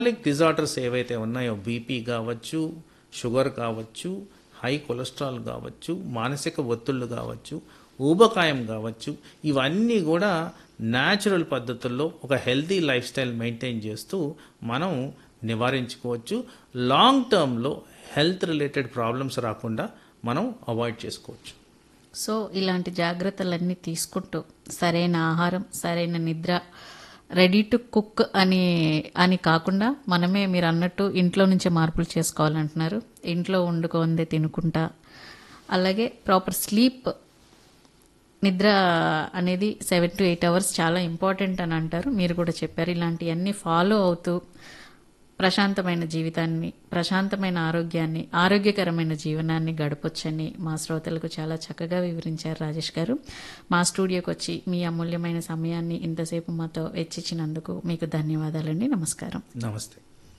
metabolic disorders ఏవైతే ఉన్నాయో BP కావచ్చు షుగర్ కావచ్చు హై కొలెస్ట్రాల్ కావచ్చు మానసిక ఒత్తిళ్ళు కావచ్చు ఊబకాయం కావచ్చు ఇవన్నీ కూడా న్యాచురల్ పద్ధతుల్లో ఒక హెల్తీ లైఫ్ స్టైల్ మెయింటైన్ చేస్తూ మనం నివారించుకోవచ్చు లాంగ్ టర్మ్లో హెల్త్ రిలేటెడ్ ప్రాబ్లమ్స్ రాకుండా మనం అవాయిడ్ చేసుకోవచ్చు సో ఇలాంటి జాగ్రత్తలన్నీ తీసుకుంటూ సరైన ఆహారం సరైన నిద్ర రెడీ టు కుక్ అని అని కాకుండా మనమే మీరు అన్నట్టు ఇంట్లో నుంచే మార్పులు చేసుకోవాలంటున్నారు ఇంట్లో వండుకుందే తినుకుంటా అలాగే ప్రాపర్ స్లీప్ నిద్ర అనేది సెవెన్ టు ఎయిట్ అవర్స్ చాలా ఇంపార్టెంట్ అని అంటారు మీరు కూడా చెప్పారు ఇలాంటివన్నీ ఫాలో అవుతూ ప్రశాంతమైన జీవితాన్ని ప్రశాంతమైన ఆరోగ్యాన్ని ఆరోగ్యకరమైన జీవనాన్ని గడపొచ్చని మా శ్రోతలకు చాలా చక్కగా వివరించారు రాజేష్ గారు మా స్టూడియోకి వచ్చి మీ అమూల్యమైన సమయాన్ని ఇంతసేపు మాతో వెచ్చించినందుకు మీకు ధన్యవాదాలండి నమస్కారం నమస్తే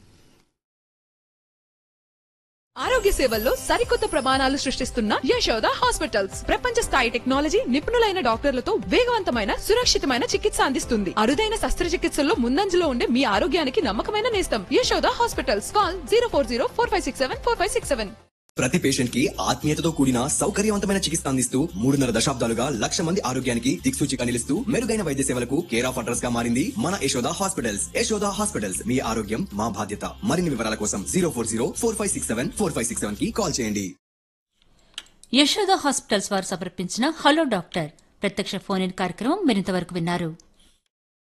ఆరోగ్య సేవల్లో సరికొత్త ప్రమాణాలు సృష్టిస్తున్న యశోద హాస్పిటల్స్ ప్రపంచ స్థాయి టెక్నాలజీ నిపుణులైన డాక్టర్లతో వేగవంతమైన సురక్షితమైన చికిత్స అందిస్తుంది అరుదైన శస్త్రచికిత్సల్లో ముందంజలో ఉండే మీ ఆరోగ్యానికి నమ్మకమైన నేస్తం Yashoda hospitals call zero four zero four five six seven four five six seven ప్రతి పేషెంట్ కి ఆత్మీయతతో కూడిన సౌకర్యవంతమైన చికిత్స అందిస్తూ మూడున్నర దశాబ్దాలుగా లక్ష మంది ఆరోగ్యానికి దిక్సూచిగా నిలుస్తూ మెరుగైన వైద్య సేవలకు కేర్ ఆఫ్ అడ్రస్ గా మారింది మన యశోద హాస్పిటల్స్ యశోద హాస్పిటల్స్ మీ ఆరోగ్యం మా బాధ్యత మరిన్ని వివరాల కోసం zero four zero four five six seven four five six seven కి కాల్ చేయండి యశోద హాస్పిటల్స్ వారు సమర్పించిన హలో డాక్టర్ ప్రత్యక్ష ఫోన్ ఇన్ కార్యక్రమం మరింతవరకు విన్నారు